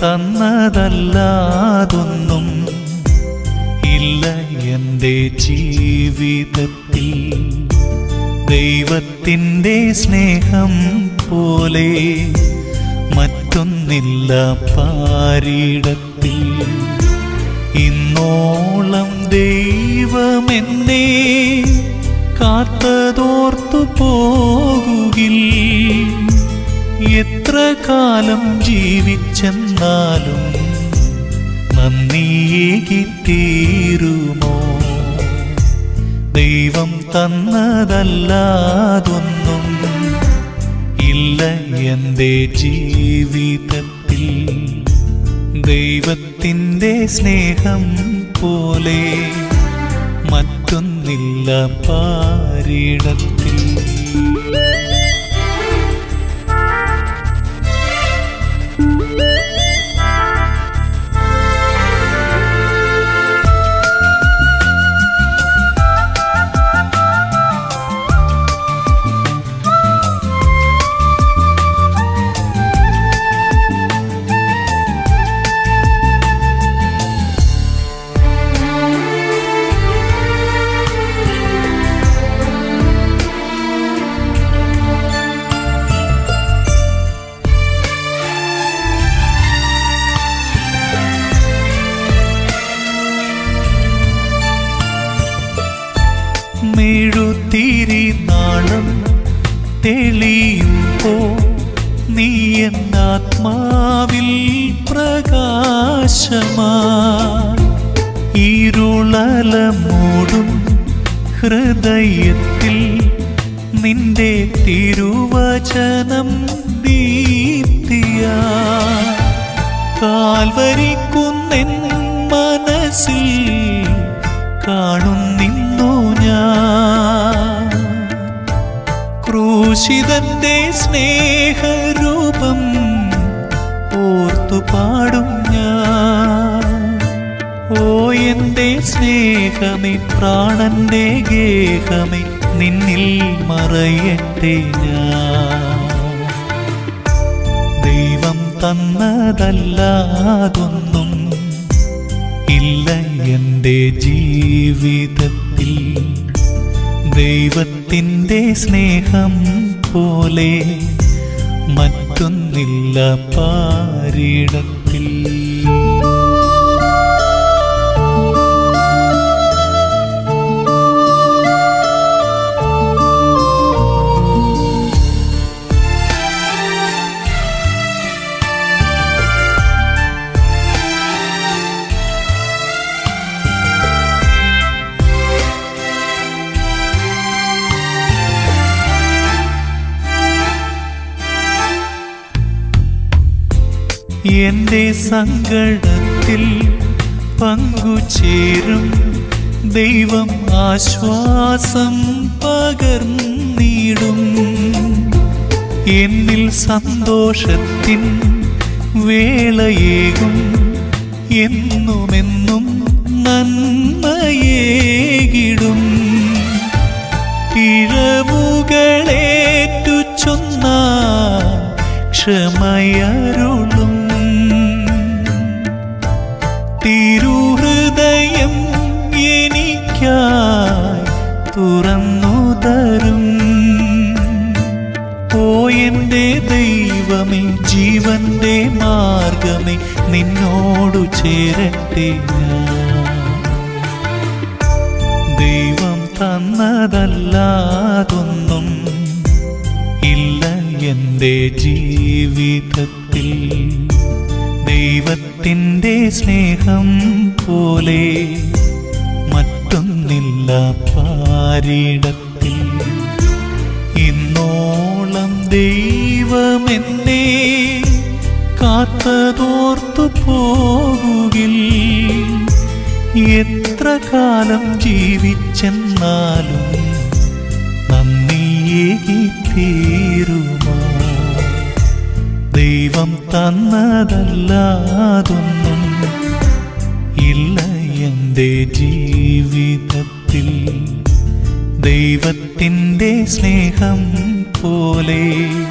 തന്നതല്ലാതൊന്നും ഇല്ല എൻ്റെ ജീവിതത്തിൽ ദൈവത്തിൻ്റെ സ്നേഹം പോലെ മറ്റൊന്നില്ല പാരിടത്തിൽ ഇന്നോളം ദൈവമെന്നെ കാത്തതോർത്തു പോകുകിൽ എത്ര കാലം ജീവിച്ചെന്നാലും നന്ദിയേകി തീരുമോ ദൈവം തന്നതല്ലാതൊന്നും ഇല്ല എൻ്റെ ജീവിതത്തിൽ ദൈവത്തിൻ്റെ സ്നേഹം പോലെ മറ്റൊന്നില്ല പാരിടത്തിൽ മെഴുതിരി നാളം തെളിയുമ്പോ നീ എന്നാത്മാവിൽ പ്രകാശമാ ഇരുളല മൂടും ഹൃദയത്തിൽ നിന്റെ തിരുവചനം ദീപ്തിയാ കാൽവരിക്കുന്നൻ മനസ്സിൽ കാണുന്നിന്നു ഞാൻ ക്രൂശിതന്റെ സ്നേഹരൂപം ഓർത്തു പാടും ഞാൻ ഓ എൻ്റെ സ്നേഹമേ പ്രാണന്റെ ഗേഹമേ നിന്നിൽ മറയട്ടെ ഞാൻ ദൈവം തന്നതല്ലാതൊന്നും ഇല്ല എൻ്റെ ജീവിതത്തിൽ ദൈവത്തിൻ്റെ സ്നേഹം പോലെ മറ്റൊന്നില്ല പാരിടത്തിൽ എന്റെ സങ്കടത്തിൽ പങ്കുചേരും ദൈവം ആശ്വാസം പകർന്നിടും എന്നിൽ സന്തോഷത്തിൻ വേളയേകും എന്നുമെന്നും നന്മയേകിടും ഇഴവുകളേറ്റു ചൊന്ന ക്ഷമയരുളും തിരുഹൃദയം എനിക്കായി തുറന്നു തരും ഓ എൻ്റെ ദൈവമേ ജീവന്റെ മാർഗമേ നിന്നോടു ചേരട്ടെ ഞാൻ ദൈവം തന്നതല്ലാതൊന്നും ഇല്ല എൻ്റെ ജീവിതത്തിൽ ദൈവത്തിൻ്റെ സ്നേഹം പോലെ മറ്റൊന്നില്ല പാരിടത്തിൽ ഇന്നോളം ദൈവമെന്നെ കാത്തതോർത്തു പോകുകിൽ എത്ര കാലം ജീവിച്ചെന്നാലും നന്ദിയേകി തീരുമാ ദൈവം തന്നതല്ലാതൊന്നും ഇല്ല എൻ്റെ ജീവിതത്തിൽ ദൈവത്തിൻ്റെ സ്നേഹം പോലെ